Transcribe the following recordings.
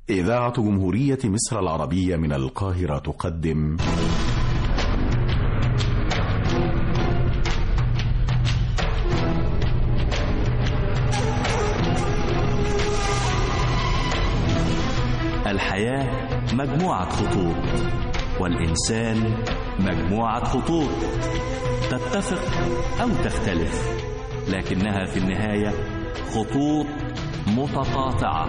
إذاعة جمهورية مصر العربية من القاهرة تقدم الحياة مجموعة خطوط والإنسان مجموعة خطوط تتفق أو تختلف لكنها في النهاية خطوط متقاطعة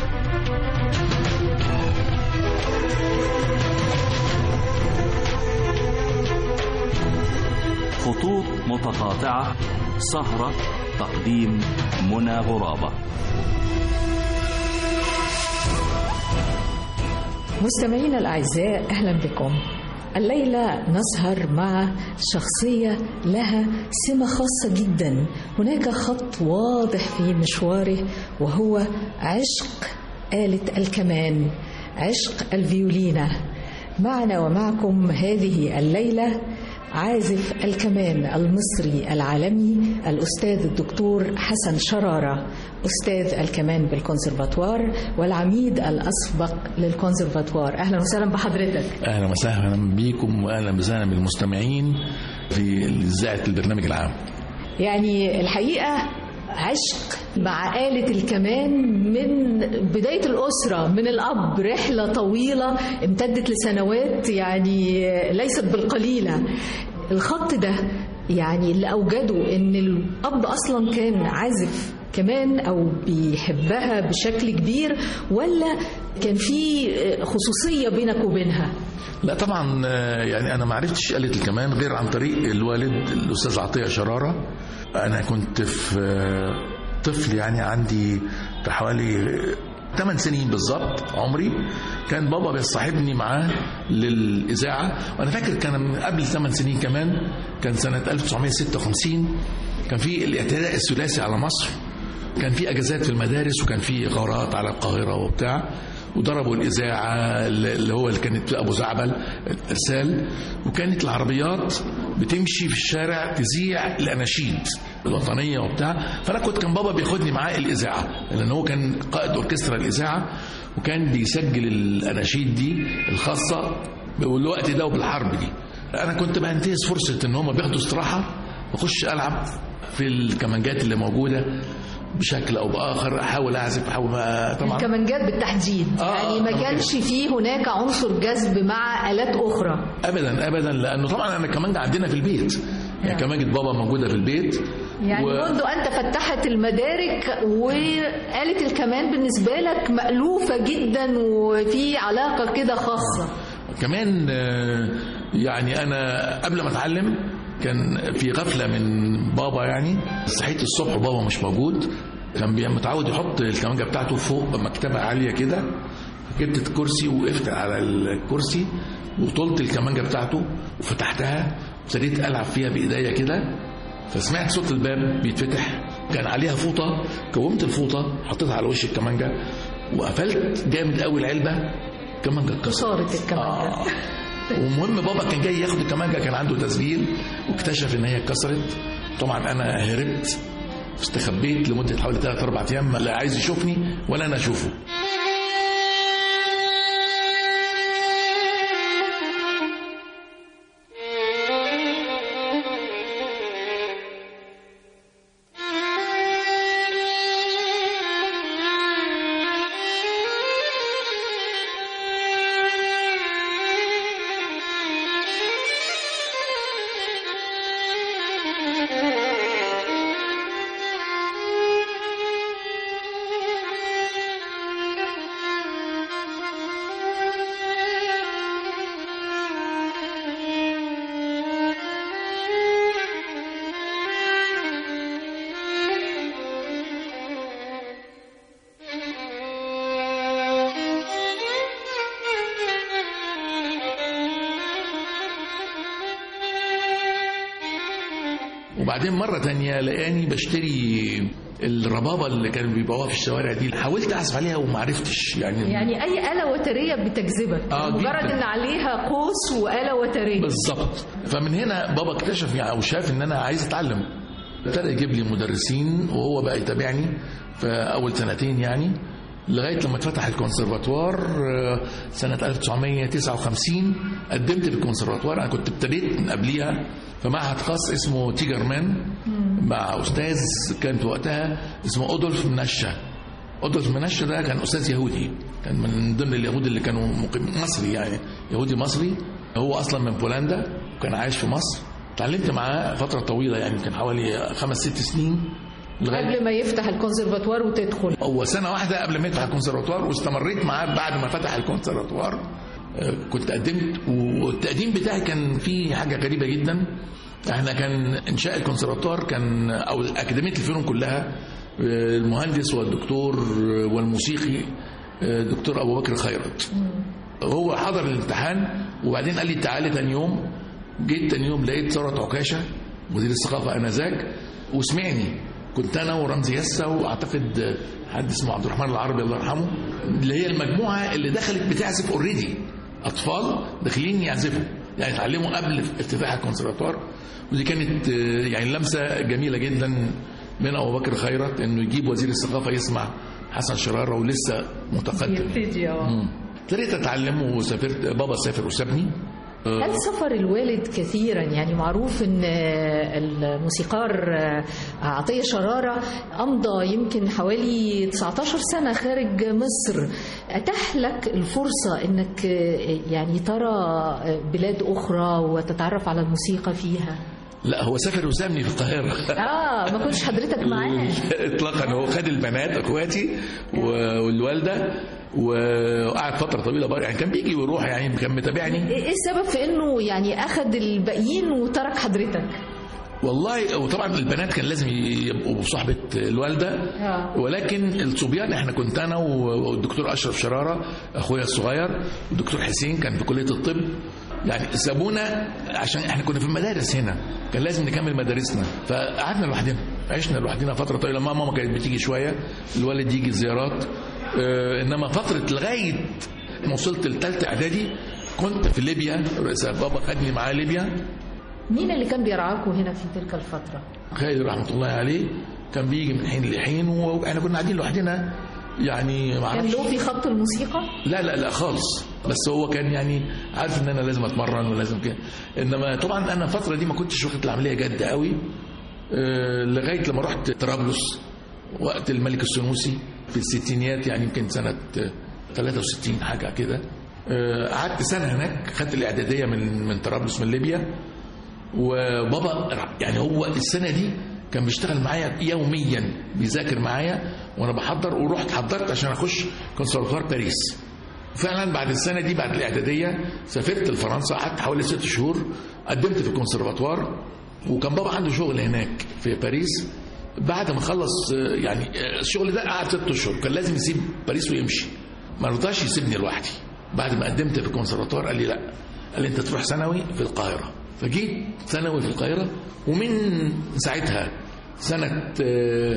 خطوط متقاطعة سهرة تقديم منى غرابة مستمعينا الأعزاء أهلا بكم الليلة نسهر مع شخصية لها سمة خاصة جدا هناك خط واضح في مشواره وهو عشق آلة الكمان عشق الفيولينا معنا ومعكم هذه الليلة عازف الكمان المصري العالمي الأستاذ الدكتور حسن شرارة أستاذ الكمان بالكونسرفاتوار والعميد الأسبق للكونسرفاتوار أهلا وسهلا بحضرتك اهلا وسهلا بيكم واهلا وسهلا بالمستمعين في اذاعه البرنامج العام يعني الحقيقة عشق مع آلة الكمان من بداية الأسرة من الأب رحلة طويلة امتدت لسنوات يعني ليست بالقليلة الخط ده يعني اللي أوجده إن الأب أصلا كان عازف كمان أو بيحبها بشكل كبير ولا كان في خصوصية بينك وبينها لا طبعا آه، يعني انا ما عرفتش آلة الكمان غير عن طريق الوالد الاستاذ عطيه شراره انا كنت في آه، طفل يعني عندي حوالي 8 سنين بالظبط عمري كان بابا بيصاحبني معاه للاذاعه وانا فاكر كان من قبل 8 سنين كمان كان سنه 1956 كان في الاعتداء الثلاثي على مصر كان في اجازات في المدارس وكان في غارات على القاهره وبتاع وضربوا الاذاعه اللي هو اللي كانت في ابو زعبل ارسال وكانت العربيات بتمشي في الشارع تذيع الاناشيد الوطنيه وبتاع فانا كنت كان بابا بياخدني معاه الاذاعه لان هو كان قائد اوركسترا الاذاعه وكان بيسجل الاناشيد دي الخاصه بالوقت ده وبالحرب دي انا كنت بنتهز فرصه ان هم بياخدوا استراحه واخش العب في الكمانجات اللي موجوده بشكل او باخر احاول اعزف احاول ما- طبعا الكمانجات بالتحديد آه، يعني ما آه، كانش فيه هناك عنصر جذب مع آلات أخرى ابدا ابدا لانه طبعا انا كمان عندنا في البيت يعني كمانجة بابا موجوده في البيت يعني و- منذ أن تفتحت المدارك وآلة الكمان بالنسبة لك مألوفة جدا وفي علاقة كده خاصة كمان آه، يعني انا قبل ما اتعلم كان في غفله من بابا يعني صحيت الصبح وبابا مش موجود كان بي- متعود يحط الكمانجه بتاعته فوق مكتبه عاليه كده جبت الكرسي وقفت على الكرسي وطلت الكمانجه بتاعته وفتحتها وابتديت العب فيها بايديا كده فسمعت صوت الباب بيتفتح كان عليها فوطه كومت الفوطه حطيتها على وش الكمانجه وقفلت جامد قوي العلبه الكمانجه اتكسرت صارت الكمانجة آه. ومهم بابا كان جاي ياخد الكمانجه كان عنده تسجيل واكتشف ان هي اتكسرت طبعا انا هربت استخبيت لمده حوالي 3 4 ايام لا عايز يشوفني ولا انا اشوفه وبعدين مرة تانية لقاني بشتري الربابة اللي كانوا بيبيعوها في الشوارع دي حاولت أعزف عليها وما عرفتش يعني, يعني أي آلة وترية بتجذبك آه، مجرد جداً. إن عليها قوس وآلة وترية بالظبط فمن هنا بابا اكتشف يعني او شاف ان انا عايز اتعلم ابتدى يجيب لي مدرسين وهو بقى يتابعني في اول سنتين يعني لغايه لما اتفتح الكونسرفاتوار آه، سنه 1959 قدمت في الكونسرفاتوار انا كنت ابتديت من قبليها في معهد خاص اسمه تيجر مان مع استاذ كان في وقتها اسمه اودولف منشا اودولف منشا ده كان استاذ يهودي كان من ضمن اليهود اللي كانوا مقيم مصري يعني يهودي مصري هو اصلا من بولندا وكان عايش في مصر اتعلمت معاه فتره طويله يعني يمكن حوالي خمس ست سنين لغايه قبل ما يفتح الكونسرفاتوار وتدخل هو سنه واحده قبل ما يفتح الكونسرفتوار واستمريت معاه بعد ما فتح الكونسرفتوار آه، كنت قدمت والتقديم بتاعي كان فيه حاجه غريبه جدا احنا كان انشاء الكونسرفتوار كان او اكاديميه الفنون كلها آه، المهندس والدكتور والموسيقي آه، دكتور ابو بكر خيرت هو حضر الامتحان وبعدين قال لي تعالى تاني يوم جيت تاني يوم لقيت ثروت عكاشه مدير الثقافه انذاك وسمعني كنت انا ورمزي يسا واعتقد حد اسمه عبد الرحمن العربي الله يرحمه اللي هي المجموعه اللي دخلت بتعزف اوريدي اطفال داخلين يعزفوا يعني اتعلموا قبل افتتاح الكونسرفتوار ودي كانت آه، يعني لمسه جميله جدا من ابو بكر خيرت انه يجيب وزير الثقافه يسمع حسن شراره ولسه متقدم يبتدي اه مم. ابتديت اتعلم وسافرت بابا سافر وسابني هل سفر الوالد كثيرا يعني معروف ان الموسيقار عطية شرارة أمضى يمكن حوالي 19 سنة خارج مصر أتاح لك الفرصة أنك يعني ترى بلاد أخرى وتتعرف على الموسيقى فيها لا هو سافر وسابني في القاهره آه ما كنتش حضرتك معاه اطلاقا هو خد البنات اخواتي و- والوالده وقعد فتره طويله بره يعني كان بيجي ويروح يعني كان متابعني إيه السبب في أنه يعني أخذ الباقيين وترك حضرتك والله وطبعا البنات كان لازم يبقوا بصحبه الوالده آه. ولكن الصبيان احنا كنت انا والدكتور اشرف شراره اخويا الصغير والدكتور حسين كان في كليه الطب يعني سابونا عشان احنا كنا في المدارس هنا كان لازم نكمل مدارسنا فقعدنا لوحدنا عشنا لوحدنا فتره طويله ما ماما كانت بتيجي شويه الوالد يجي زيارات اه انما فتره لغايه ما وصلت لثالثه اعدادي كنت في ليبيا بابا خدني معاه ليبيا مين اللي كان بيرعاكوا هنا في تلك الفترة؟ خالد رحمه الله عليه كان بيجي من حين لحين واحنا كنا قاعدين لوحدنا يعني ما كان اعرفش له في خط الموسيقى؟ لا لا لا خالص بس هو كان يعني عارف ان انا لازم اتمرن ولازم كده انما طبعا انا الفتره دي ما كنتش واخد العمليه جد قوي أه لغايه لما رحت طرابلس وقت الملك السنوسي في الستينيات يعني يمكن سنه آه، 63 حاجه كده أه قعدت سنه هناك خدت الاعداديه من من طرابلس من ليبيا وبابا يعني هو السنه دي كان بيشتغل معايا يوميا بيذاكر معايا وانا بحضر ورحت حضرت عشان اخش كونسرفتوار باريس فعلا بعد السنه دي بعد الاعداديه سافرت لفرنسا قعدت حوالي ست شهور قدمت في الكونسرفتوار وكان بابا عنده شغل هناك في باريس بعد ما خلص آه، يعني آه، الشغل ده قعد ست اشهر كان لازم يسيب باريس ويمشي ما رضاش يسيبني لوحدي بعد ما قدمت في الكونسرفتوار قال لي لا قال لي انت تروح ثانوي في القاهره فجيت ثانوي في القاهره ومن ساعتها سنه آه،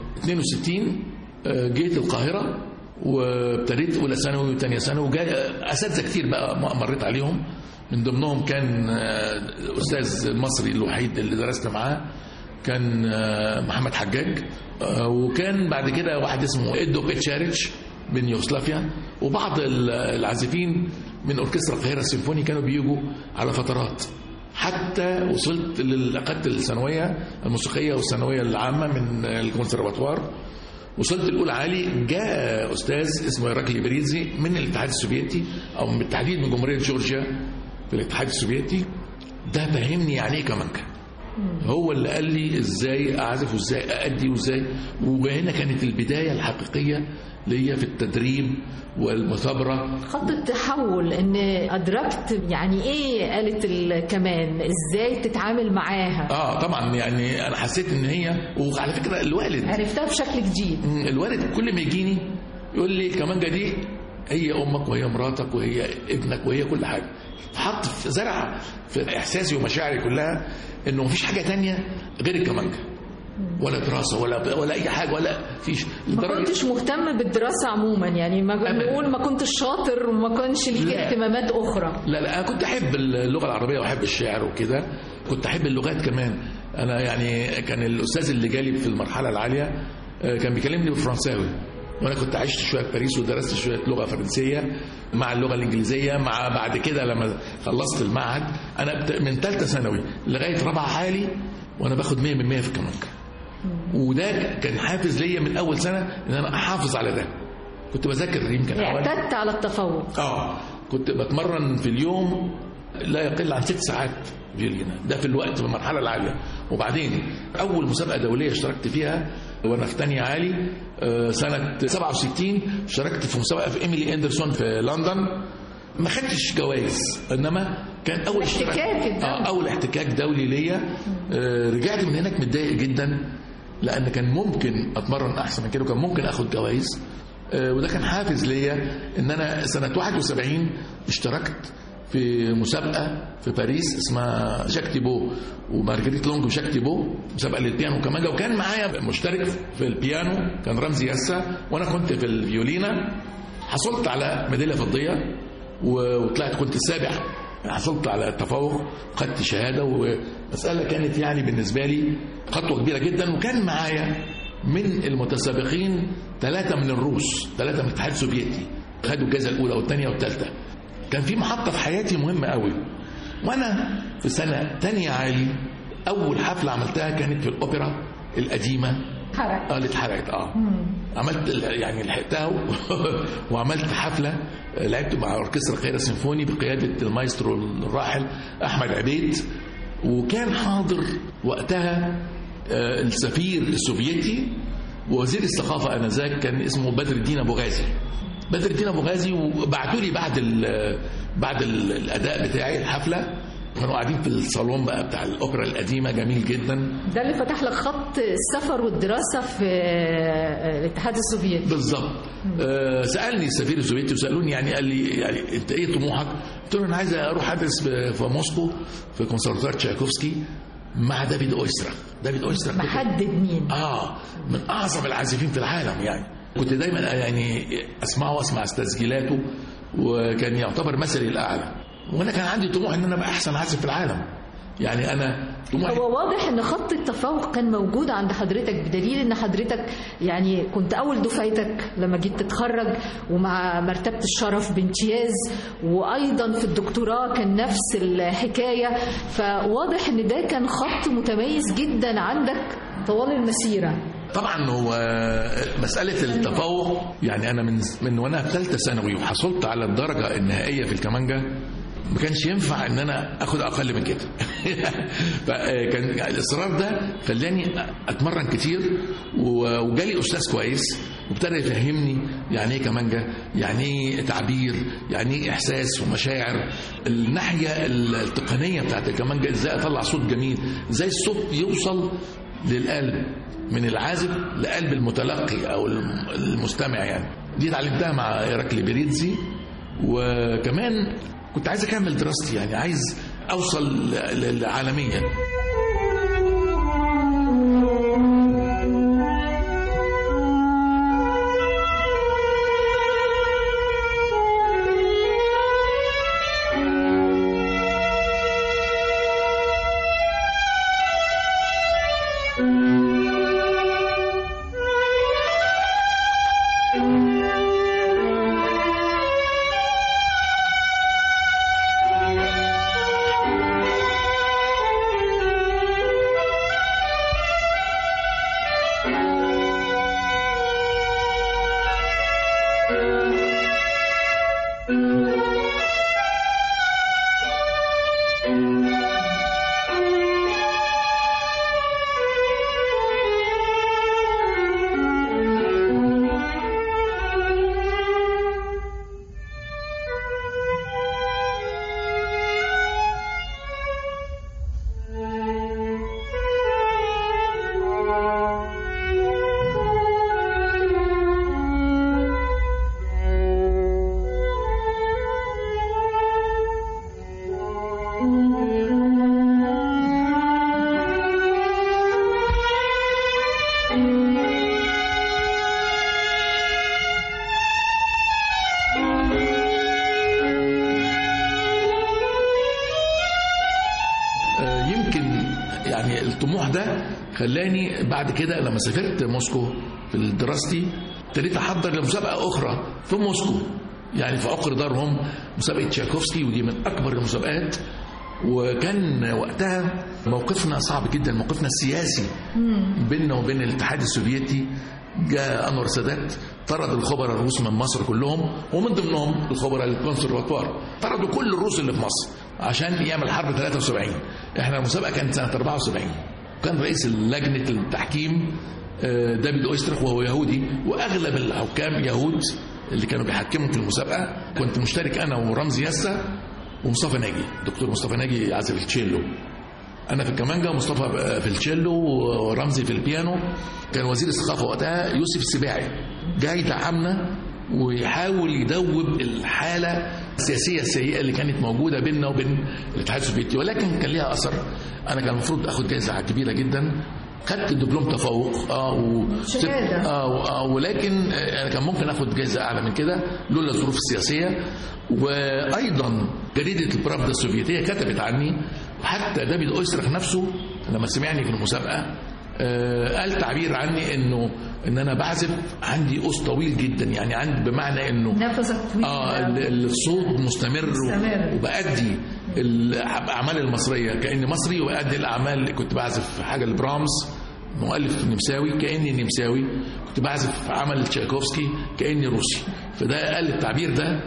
62 آه، جيت القاهره وابتديت اولى ثانوي وثانيه ثانوي وجاي اساتذه كتير بقى م- مريت عليهم من ضمنهم كان آه، الاستاذ المصري الوحيد اللي درست معاه كان آه، محمد حجاج آه، وكان بعد كده واحد اسمه ايدو بيتشاريتش من يوغوسلافيا وبعض ال- العازفين من اوركسترا القاهره السيمفوني كانوا بيجوا على فترات حتى وصلت للقد الثانويه الموسيقيه والثانويه العامه من الكونسرفاتوار وصلت الاولى عالي جاء استاذ اسمه هيراكلي بريزي من الاتحاد السوفيتي او بالتحديد من جمهوريه جورجيا في الاتحاد السوفيتي ده فهمني يعني ايه كمانجا هو اللي قال لي ازاي اعزف وازاي اادي وازاي وهنا كانت البدايه الحقيقيه ليا في التدريب والمثابره خط التحول ان ادركت يعني ايه آلة الكمان ازاي تتعامل معاها اه طبعا يعني انا حسيت ان هي وعلى فكره الوالد عرفتها بشكل جديد مم، الوالد كل ما يجيني يقول لي الكمانجه دي هي امك وهي مراتك وهي ابنك وهي كل حاجه حط في زرع في احساسي ومشاعري كلها انه مفيش حاجه تانية غير الكمانجه ولا دراسه ولا ولا اي حاجه ولا فيش ما كنتش مهتم بالدراسة عموما يعني ما أبداً. بنقول ما كنتش شاطر وما كانش ليك لا. اهتمامات أخرى لا لا انا كنت احب اللغه العربيه واحب الشعر وكده كنت احب اللغات كمان انا يعني كان الاستاذ اللي جالي في المرحله العاليه آه، كان بيكلمني بالفرنساوي وانا كنت عشت شويه في باريس ودرست شويه لغه فرنسيه مع اللغه الانجليزيه مع بعد كده لما خلصت المعهد انا بت- من ثالثه ثانوي لغايه رابعه عالي وانا باخد 100 من 100 في الكمانجه وده كان حافز ليا من اول سنه ان انا احافظ على ده كنت بذاكر يمكن حوالي اعتدت على التفوق اه كنت بتمرن في اليوم لا يقل عن ست ساعات فيولينا ده في الوقت في المرحله العاليه وبعدين اول مسابقه دوليه اشتركت فيها وانا في تانية عالي آه، سنه 67 اشتركت في مسابقه في ايميلي اندرسون في لندن ما خدتش جوائز انما كان اول اشتراك احتكاك الدولي. آه اول احتكاك دولي ليا آه، رجعت من هناك متضايق جدا لان كان ممكن اتمرن احسن من كده وكان ممكن اخد جوائز آه، وده كان حافز ليا ان انا سنه 71 اشتركت في مسابقه في باريس اسمها جاك تيبو ومارجريت لونج وجاك تيبو مسابقه للبيانو كمان وكان معايا مشترك في البيانو كان رمزي يسا وانا كنت في الفيولينا حصلت على ميداليه فضيه و- وطلعت كنت السابع حصلت على التفوق خدت شهاده ومساله كانت يعني بالنسبه لي خطوه كبيره جدا وكان معايا من المتسابقين ثلاثه من الروس ثلاثه من الاتحاد السوفيتي خدوا الجائزه الاولى والثانيه والثالثه كان في محطه في حياتي مهمه قوي وانا في سنه ثانيه عالي اول حفله عملتها كانت في الاوبرا القديمه حرك اه اللي اتحرقت اه عملت ال- يعني لحقتها و- وعملت حفله آه، لعبت مع اوركسترا القاهره السيمفوني بقياده المايسترو الراحل احمد عبيد وكان حاضر وقتها آه، السفير السوفيتي ووزير الثقافه انذاك كان اسمه بدر الدين ابو غازي بدر الدين ابو غازي وبعتوا لي بعد ال- بعد ال- الاداء بتاعي الحفله كانوا قاعدين في الصالون بقى بتاع الاوبرا القديمه جميل جدا ده اللي فتح لك خط السفر والدراسه في الاتحاد السوفيتي بالظبط آه سالني السفير السوفيتي وسالوني يعني قال لي يعني انت ايه طموحك؟ قلت له انا عايز اروح ادرس في في موسكو في كونسرفتوار تشايكوفسكي مع دافيد اويسترا دافيد اويسترا كنت- محدد مين اه من اعظم العازفين في العالم يعني كنت دايما يعني اسمعه واسمع تسجيلاته وكان يعتبر مثلي الاعلى وانا كان عندي طموح ان انا ابقى احسن عازف في العالم يعني انا طموحي هو واضح ان خط التفوق كان موجود عند حضرتك بدليل ان حضرتك يعني كنت اول دفعتك لما جيت تتخرج ومع مرتبه الشرف بامتياز وايضا في الدكتوراه كان نفس الحكايه فواضح ان ده كان خط متميز جدا عندك طوال المسيره طبعا هو مسألة التفوق يعني أنا من من وأنا في ثالثة ثانوي وحصلت على الدرجة النهائية في الكمانجا ما كانش ينفع ان انا اخد اقل من كده فكان الاصرار ده خلاني اتمرن كتير و- وجالي استاذ كويس وابتدى يفهمني يعني ايه كمانجا يعني ايه تعبير يعني ايه احساس ومشاعر الناحيه التقنيه بتاعت الكمانجا ازاي اطلع صوت جميل ازاي الصوت يوصل للقلب من العازف لقلب المتلقي او الم- المستمع يعني دي اتعلمتها مع ايراكلي بيريتزي وكمان كنت عايز اكمل دراستي يعني عايز اوصل ل- ل- عالميا آه، يمكن يعني الطموح ده خلاني بعد كده لما سافرت موسكو في دراستي ابتديت احضر لمسابقه اخرى في موسكو يعني في عقر دارهم مسابقه تشايكوفسكي ودي من اكبر المسابقات وكان وقتها موقفنا صعب جدا موقفنا السياسي بيننا وبين الاتحاد السوفيتي جاء انور السادات طرد الخبراء الروس من مصر كلهم ومن ضمنهم الخبراء الكونسرفاتوار طردوا كل الروس اللي في مصر عشان يعمل حرب 73 احنا المسابقه كانت سنه 74 كان رئيس لجنه التحكيم آه، دافيد اويسترخ وهو يهودي واغلب الحكام يهود اللي كانوا بيحكموا في المسابقه كنت مشترك انا ورمزي ياسا ومصطفى ناجي دكتور مصطفى ناجي يعزف التشيلو انا في الكمانجا ومصطفى في التشيلو ورمزي في البيانو كان وزير الثقافه وقتها يوسف السباعي جاي يدعمنا ويحاول يدوب الحاله السياسيه السيئه اللي كانت موجوده بيننا وبين الاتحاد السوفيتي ولكن كان ليها اثر انا كان المفروض اخد جائزه كبيره جدا خدت دبلوم تفوق اه و... شهادة. آه, و- آه ولكن آه، انا كان ممكن اخد جائزه اعلى من كده لولا الظروف السياسيه وايضا جريده البرافدا السوفيتيه كتبت عني وحتى دافيد اويسترخ نفسه لما سمعني في المسابقه آه، قال تعبير عني انه ان انا بعزف عندي قوس طويل جدا يعني عندي بمعنى انه نفسك طويل اه ال- الصوت مستمر مستمر. وبأدي الأعمال المصرية كأني مصري وبأدي الأعمال كنت بعزف حاجة لبرامز مؤلف نمساوي كأني نمساوي كنت بعزف عمل تشايكوفسكي كأني روسي فده قال التعبير ده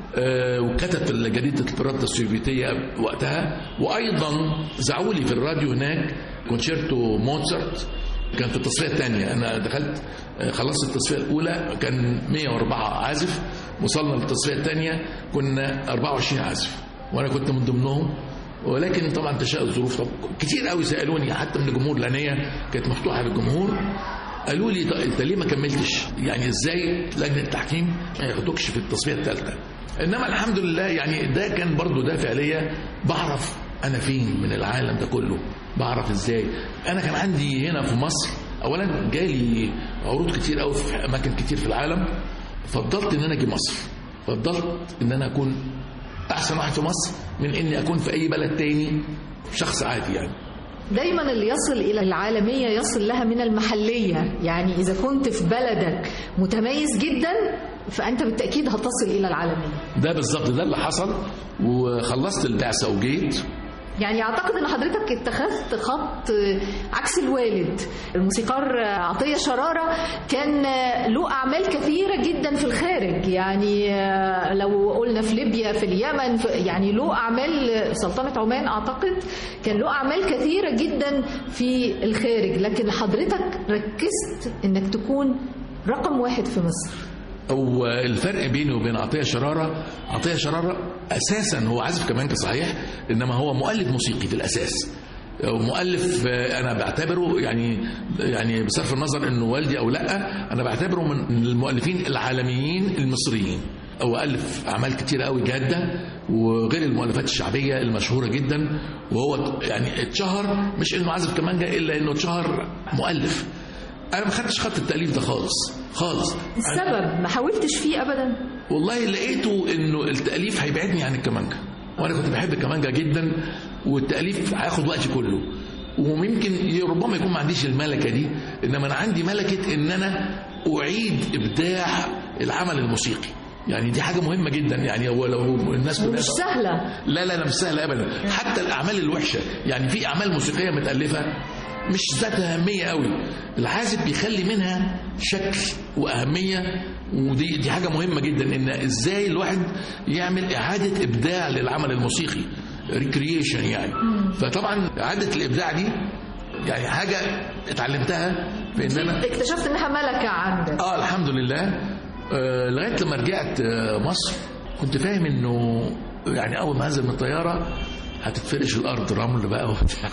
آه، وكتب في جريدة البرادة السوفيتية وقتها وأيضا زعوا لي في الراديو هناك كونشيرتو موتسارت كان في التصفية الثانية أنا دخلت آه، خلصت التصفية الأولى كان 104 عازف وصلنا للتصفية الثانية كنا 24 عازف وأنا كنت من ضمنهم ولكن طبعا تشاء الظروف طب كتير قوي سالوني حتى من الجمهور لان هي كانت مفتوحه للجمهور قالوا لي طب انت ليه ما كملتش؟ يعني ازاي لجنه التحكيم ما ياخدوكش في التصفيه الثالثه؟ انما الحمد لله يعني ده كان برضو دافع ليا بعرف انا فين من العالم ده كله بعرف ازاي انا كان عندي هنا في مصر اولا جالي عروض كتير قوي في اماكن كتير في العالم فضلت ان انا اجي مصر فضلت ان انا اكون احسن واحد في مصر من اني اكون في اي بلد تاني شخص عادي يعني دايما اللي يصل الى العالميه يصل لها من المحليه يعني اذا كنت في بلدك متميز جدا فانت بالتاكيد هتصل الى العالميه ده بالظبط ده اللي حصل وخلصت البعثه وجيت يعني اعتقد ان حضرتك اتخذت خط عكس الوالد الموسيقار عطيه شراره كان له اعمال كثيره جدا في الخارج يعني لو قلنا في ليبيا في اليمن في يعني له اعمال سلطنه عمان اعتقد كان له اعمال كثيره جدا في الخارج لكن حضرتك ركزت انك تكون رقم واحد في مصر او الفرق بيني وبين عطيه شراره عطيه شراره اساسا هو عازف كمانجا صحيح انما هو مؤلف موسيقي في الاساس مؤلف انا بعتبره يعني يعني بصرف النظر انه والدي او لا انا بعتبره من المؤلفين العالميين المصريين هو الف اعمال كتير قوي جاده وغير المؤلفات الشعبيه المشهوره جدا وهو يعني اتشهر مش انه عازف كمانجا الا انه اتشهر مؤلف انا ما خدتش خط التاليف ده خالص خالص السبب ما حاولتش فيه ابدا والله لقيته انه التاليف هيبعدني عن الكمانجا وانا كنت بحب الكمانجا جدا والتاليف هياخد وقتي كله وممكن ربما يكون ما عنديش الملكه دي انما انا عندي ملكه ان انا اعيد ابداع العمل الموسيقي يعني دي حاجه مهمه جدا يعني هو لو الناس ومش سهله لا لا لا مش سهله ابدا حتى الاعمال الوحشه يعني في اعمال موسيقيه متالفه مش ذات اهميه قوي العازف بيخلي منها شكل واهميه ودي دي حاجه مهمه جدا ان ازاي الواحد يعمل اعاده ابداع للعمل الموسيقي ريكرييشن يعني فطبعا اعاده الابداع دي يعني حاجه اتعلمتها في ان انا اكتشفت انها ملكه عندك اه الحمد لله آه لغايه لما رجعت آه مصر كنت فاهم انه يعني اول ما انزل من الطياره هتتفرش الارض رمل بقى وبتاع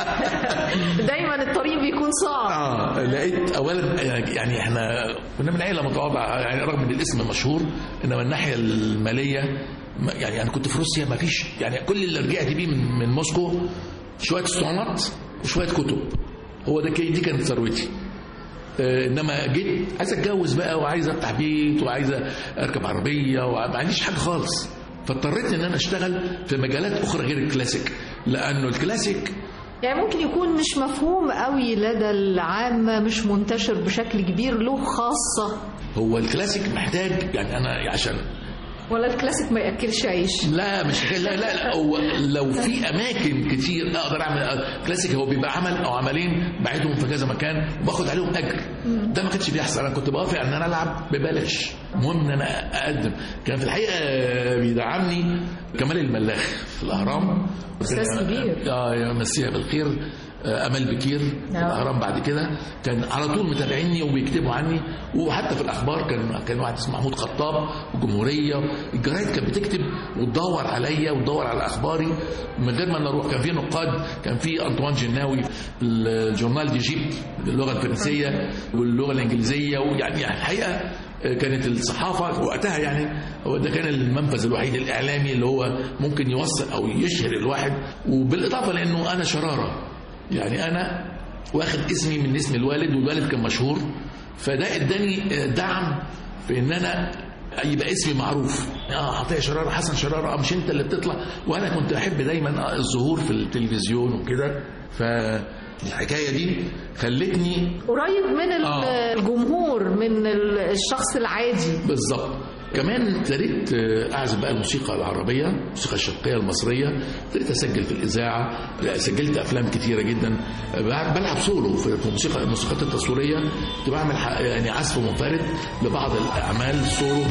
دايما الطريق بيكون صعب اه لقيت اولا يعني احنا كنا من عيله متواضعه يعني رغم ان الاسم مشهور انما الناحيه الماليه ما- يعني انا كنت في روسيا ما فيش يعني كل اللي رجعت بيه من, من موسكو شويه اسطوانات وشويه كتب هو ده كي- دي كانت ثروتي آه، انما جيت عايز اتجوز بقى وعايز افتح بيت وعايز اركب عربيه وما عنديش حاجه خالص فاضطريت ان انا اشتغل في مجالات اخرى غير الكلاسيك لانه الكلاسيك يعني ممكن يكون مش مفهوم قوي لدى العامة مش منتشر بشكل كبير له خاصة هو الكلاسيك محتاج يعني انا عشان ولا الكلاسيك ما ياكلش عيش لا مش حكاية- لا لا لا هو لو في اماكن كتير اقدر اعمل كلاسيك هو بيبقى عمل او عملين بعيدهم في كذا مكان وباخد عليهم اجر ده ما كانش بيحصل انا كنت بوافق ان انا العب ببلاش المهم ان انا اقدم كان في الحقيقه بيدعمني كمال الملاخ في الاهرام أستاذ كبير. اه يا مسيها بالخير آه، امل بكير في الاهرام بعد كده كان على طول متابعيني وبيكتبوا عني وحتى في الاخبار كان كان واحد اسمه محمود خطاب والجمهوريه الجرايد كانت بتكتب وتدور عليا وتدور على اخباري من غير ما نروح كان في نقاد كان في انطوان جناوي الجورنال دي جيبت باللغه الفرنسيه واللغه الانجليزيه ويعني الحقيقه كانت الصحافة وقتها يعني هو ده كان المنفذ الوحيد الإعلامي اللي هو ممكن يوصل أو يشهر الواحد وبالإضافة لأنه أنا شرارة يعني أنا واخد اسمي من اسم الوالد والوالد كان مشهور فده اداني دعم في ان انا يبقى اسمي معروف اه عطيه شراره حسن شراره اه مش انت اللي بتطلع وانا كنت احب دايما الظهور في التلفزيون وكده فالحكايه دي خلتني قريب من ال- آه. الجمهور من ال- الشخص العادي بالظبط كمان ابتديت آه، اعزف بقى الموسيقى العربيه الموسيقى الشرقيه المصريه ابتديت اسجل في الاذاعه لا، سجلت افلام كتيره جدا آه، بلعب سولو في في الموسيقى الموسيقات التصويريه كنت بعمل ح- يعني عزف منفرد لبعض الاعمال سولو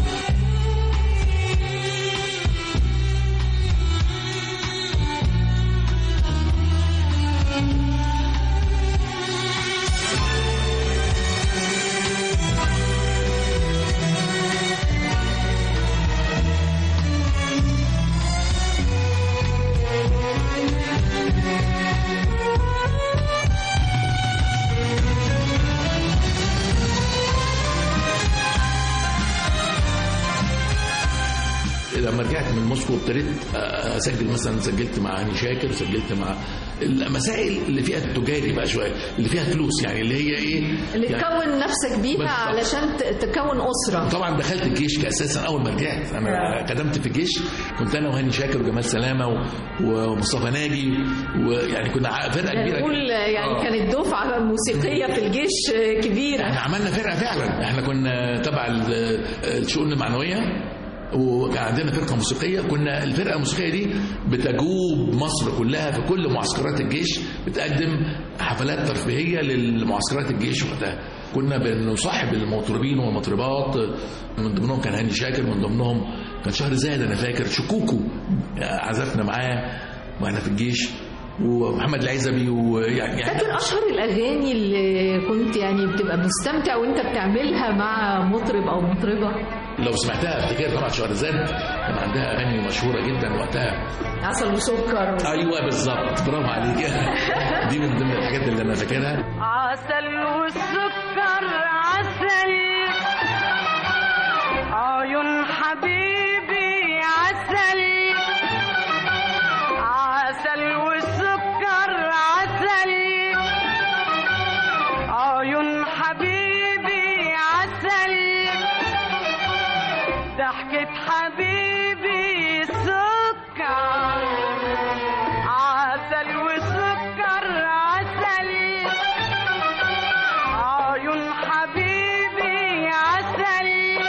لما رجعت من موسكو ابتديت اسجل مثلا سجلت مع هاني شاكر سجلت مع المسائل اللي فيها التجاري بقى شويه اللي فيها فلوس يعني اللي هي ايه اللي يعني تكون نفسك بيها بالظبط. علشان ت- تكون أسرة طبعا دخلت الجيش اساسا اول ما رجعت انا قدمت في الجيش كنت انا وهاني شاكر وجمال سلامه و- ومصطفى ناجي ويعني كنا ع- فرقه كبيره نقول جدا. يعني آه. كانت دفعة موسيقية في الجيش كبيرة احنا عملنا فرقه فعلا احنا كنا تبع ال- الشؤون المعنويه وكان عندنا فرقه موسيقيه كنا الفرقه الموسيقيه دي بتجوب مصر كلها في كل معسكرات الجيش بتقدم حفلات ترفيهيه للمعسكرات الجيش وقتها كنا بنصاحب المطربين والمطربات من ضمنهم كان هاني شاكر من ضمنهم كان شهر زاد انا فاكر شكوكو عزفنا معاه واحنا في الجيش ومحمد العزبي ويعني يعني فاكر أشهر الأغاني اللي كنت يعني بتبقى مستمتع وأنت بتعملها مع مطرب أو مطربة لو سمعتها افتكر طبعا شهرزاد كان عندها اغاني مشهوره جدا وقتها عسل وسكر ايوه بالظبط برافو عليك دي من ضمن الحاجات اللي انا فاكرها عسل والسكر عسل عيون حبيبي عسل عسل والسكر عسل عيون حبيبي عسل ضحكة حبيبي سكر عسل وسكر عسل عيون حبيبي عسل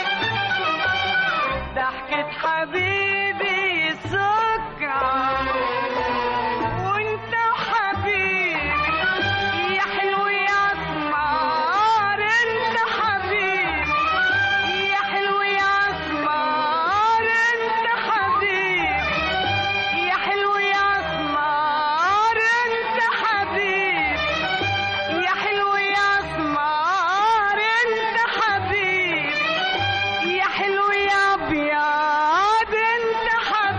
ضحكة حبيبي سكر وانت حبيبي يا حلو يا اسمر انت حبيبي يا حلو يا اسمر انت حبيبي يا حلو يا اسمر انت حبيبي يا حلو يا اسمر انت حبيبي يا حلو يا ابيض انت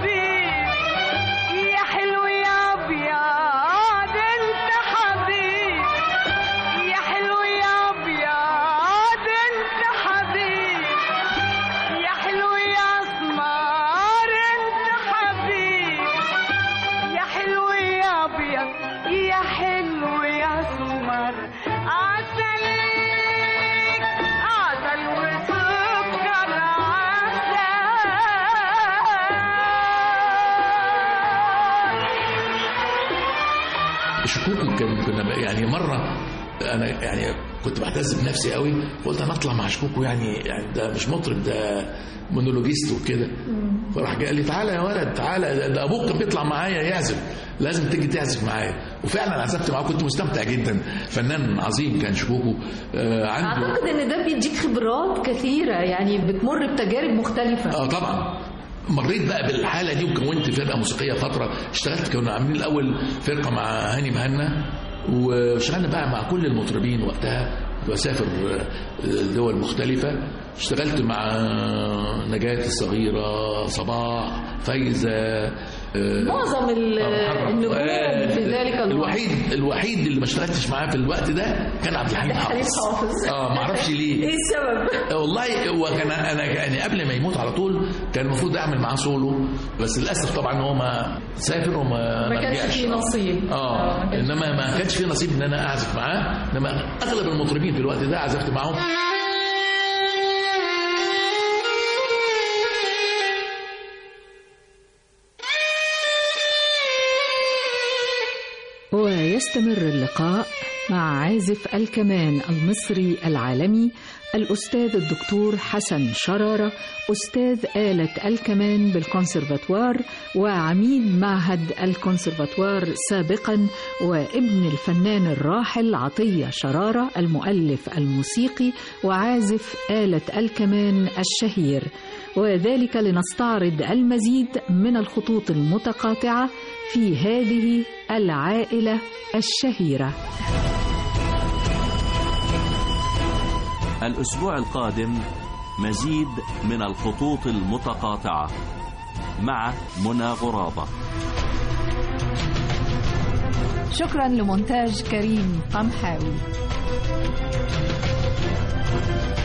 شكوكو كان كنا بقى- يعني مره انا يعني كنت بعتز بنفسي قوي فقلت انا اطلع مع شكوكو يعني يعني ده مش مطرب ده مونولوجيست وكده فراح قال لي تعالى يا ولد تعالى ده- ده ابوك كان بيطلع معايا يعزف لازم تيجي تعزف معايا وفعلا عزفت معاه كنت مستمتع جدا فنان عظيم كان شكوكو آه عنده اعتقد ان ده بيديك خبرات كثيره يعني بتمر بتجارب مختلفه اه طبعا مريت بقى بالحاله دي وكونت فرقه موسيقيه فتره اشتغلت كنا عاملين الاول فرقه مع هاني مهنا واشتغلنا بقى مع كل المطربين وقتها كنت بسافر آه، دول مختلفة اشتغلت مع نجاة الصغيرة صباح فايزة آه، معظم ال- آه، محمد النجوم فؤاد. في ذلك الوقت الوحيد الوحيد اللي ما اشتغلتش معاه في الوقت ده كان عبد الحليم حليم حافظ حافظ اه ما اعرفش ليه ايه السبب؟ والله هو كان انا يعني قبل ما يموت على طول كان المفروض اعمل معاه سولو بس للاسف طبعا هو ما سافر وما ما كانش رجعش. فيه نصيب اه ما كانش انما ما كانش في نصيب ان انا اعزف معاه انما اغلب المطربين في الوقت ده عزفت معاهم ويستمر اللقاء مع عازف الكمان المصري العالمي الأستاذ الدكتور حسن شرارة أستاذ آلة الكمان بالكونسرفاتوار وعميد معهد الكونسرفاتوار سابقا وابن الفنان الراحل عطية شرارة المؤلف الموسيقي وعازف آلة الكمان الشهير وذلك لنستعرض المزيد من الخطوط المتقاطعة في هذه العائلة الشهيرة الأسبوع القادم مزيد من الخطوط المتقاطعة مع منى غرابة شكرا لمونتاج كريم قمحاوي